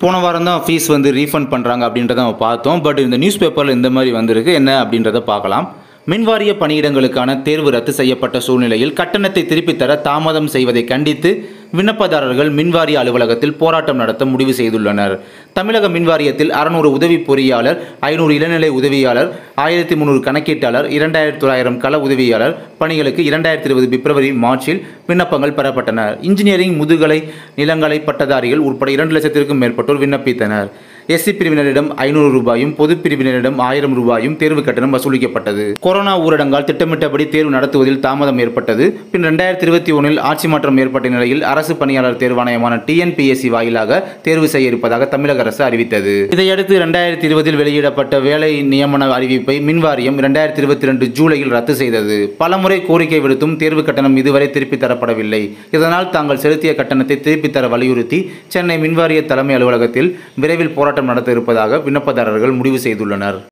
போன வாரம் தான் ஃபீஸ் வந்து ரீஃபண்ட் பண்ணுறாங்க அப்படின்றத நம்ம பார்த்தோம் பட் இந்த நியூஸ் பேப்பரில் இந்த மாதிரி வந்திருக்கு என்ன அப்படின்றத பார்க்கலாம் மின்வாரிய பணியிடங்களுக்கான தேர்வு ரத்து செய்யப்பட்ட சூழ்நிலையில் கட்டணத்தை திருப்பித் தர தாமதம் செய்வதை கண்டித்து விண்ணப்பதாரர்கள் மின்வாரிய அலுவலகத்தில் போராட்டம் நடத்த முடிவு செய்துள்ளனர் தமிழக மின்வாரியத்தில் அறுநூறு உதவி பொறியாளர் ஐநூறு இளநிலை உதவியாளர் ஆயிரத்தி முந்நூறு கணக்கீட்டாளர் இரண்டாயிரத்தி தொள்ளாயிரம் கள உதவியாளர் பணிகளுக்கு இரண்டாயிரத்தி இருபது பிப்ரவரி மார்ச்சில் விண்ணப்பங்கள் பெறப்பட்டன இன்ஜினியரிங் முதுகலை நிலங்கலை பட்டதாரிகள் உட்பட இரண்டு லட்சத்திற்கும் மேற்பட்டோர் விண்ணப்பித்தனர் எஸ்சி பிரிவினரிடம் ஐநூறு ரூபாயும் பொது பிரிவினரிடம் ஆயிரம் ரூபாயும் தேர்வு கட்டணம் வசூலிக்கப்பட்டது கொரோனா ஊரடங்கால் திட்டமிட்டபடி தேர்வு நடத்துவதில் தாமதம் ஏற்பட்டது பின் ரெண்டாயிரத்தி இருபத்தி ஒன்றில் ஆட்சி மாற்றம் ஏற்பட்ட நிலையில் அரசு பணியாளர் தேர்வாணையமான டிஎன்பிஎஸ்சி வாயிலாக தேர்வு செய்ய இருப்பதாக தமிழக அரசு அறிவித்தது இதையடுத்து ரெண்டாயிரத்தி இருபதில் வெளியிடப்பட்ட வேலை நியமன அறிவிப்பை மின்வாரியம் இரண்டாயிரத்தி இருபத்தி ரெண்டு ஜூலையில் ரத்து செய்தது பலமுறை கோரிக்கை விடுத்தும் தேர்வு கட்டணம் இதுவரை திருப்பி தரப்படவில்லை இதனால் தாங்கள் செலுத்திய கட்டணத்தை திருப்பித் தர வலியுறுத்தி சென்னை மின்வாரிய தலைமை அலுவலகத்தில் விரைவில் போராட்டம் நடத்த இருப்பதாக விண்ணப்பதாரர்கள் முடிவு செய்துள்ளனர்